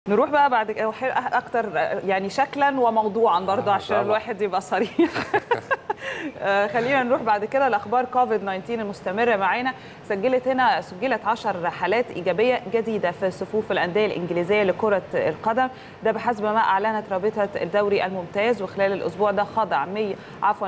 نروح بقى بعد كده وح- اكتر يعني شكلا وموضوعا برضه آه، عشان طبعا. الواحد يبقى صريح آه، خلينا نروح بعد كده لاخبار كوفيد 19 المستمره معانا سجلت هنا سجلت 10 حالات ايجابيه جديده في صفوف الانديه الانجليزيه لكره القدم ده بحسب ما اعلنت رابطه الدوري الممتاز وخلال الاسبوع ده خضع 100 عفوا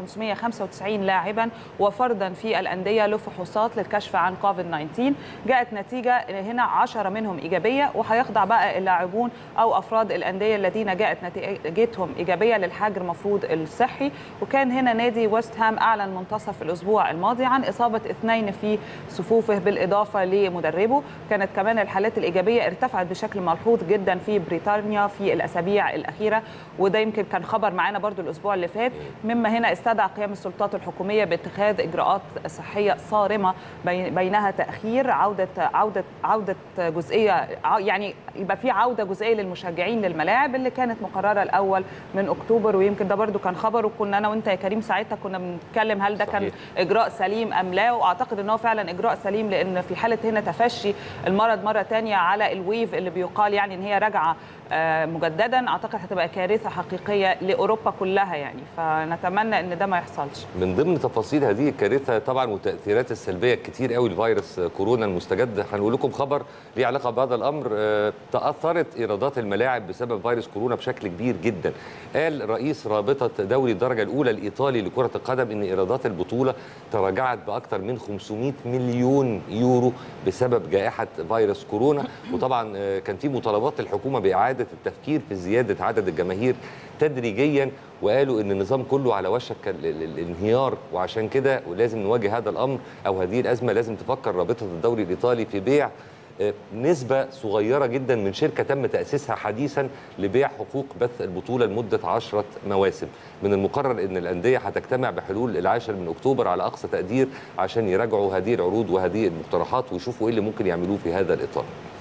1595 لاعبا وفردا في الانديه لفحوصات للكشف عن كوفيد 19 جاءت نتيجه هنا 10 منهم ايجابيه وهيخضع بقى اللاعبون او افراد الانديه الذين جاءت نتيجتهم ايجابيه للحجر المفروض الصحي وكان هنا نادي ويست هام اعلن منتصف الاسبوع الماضي عن اصابه اثنين في صفوفه بالاضافه لمدربه كانت كمان الحالات الايجابيه ارتفعت بشكل ملحوظ جدا في بريطانيا في الاسابيع الاخيره وده يمكن كان خبر معانا برضو الاسبوع اللي فات مما هنا استدعى قيام السلطات الحكوميه باتخاذ اجراءات صحيه صارمه بين- بينها تاخير عوده عوده عوده جزئيه ع- يعني يبقى في عوده جزئيه للمشجعين للملاعب اللي كانت مقرره الاول من اكتوبر ويمكن ده برضو كان خبر وكنا انا وانت يا كريم ساعتها كنا بنتكلم هل ده كان صحيح. اجراء سليم ام لا واعتقد ان هو فعلا اجراء سليم لان في حاله هنا تفشي المرض مره تانية على الويف اللي بيقال يعني ان هي راجعه آه، مجددا اعتقد هتبقى كارثه حقيقيه لاوروبا كلها يعني فنتمنى ان ده ما يحصلش من ضمن تفاصيل هذه الكارثه طبعا والتاثيرات السلبيه الكتير قوي لفيروس كورونا المستجد هنقول لكم خبر ليه علاقه بهذا الامر آه، تاثرت ايرادات الملاعب بسبب فيروس كورونا بشكل كبير جدا قال رئيس رابطه دوري الدرجه الاولى الايطالي لكره القدم ان ايرادات البطوله تراجعت باكثر من 500 مليون يورو بسبب جائحه فيروس كورونا وطبعا آه، كان في مطالبات للحكومه باعاده التفكير في زياده عدد الجماهير تدريجيا وقالوا ان النظام كله على وشك ال- ال- الانهيار وعشان كده ولازم نواجه هذا الامر او هذه الازمه لازم تفكر رابطه الدوري الايطالي في بيع آه، نسبة صغيرة جدا من شركة تم تأسيسها حديثا لبيع حقوق بث البطولة لمدة عشرة مواسم من المقرر أن الأندية هتجتمع بحلول العاشر من أكتوبر على أقصى تقدير عشان يراجعوا هذه العروض وهذه المقترحات ويشوفوا إيه اللي ممكن يعملوه في هذا الإطار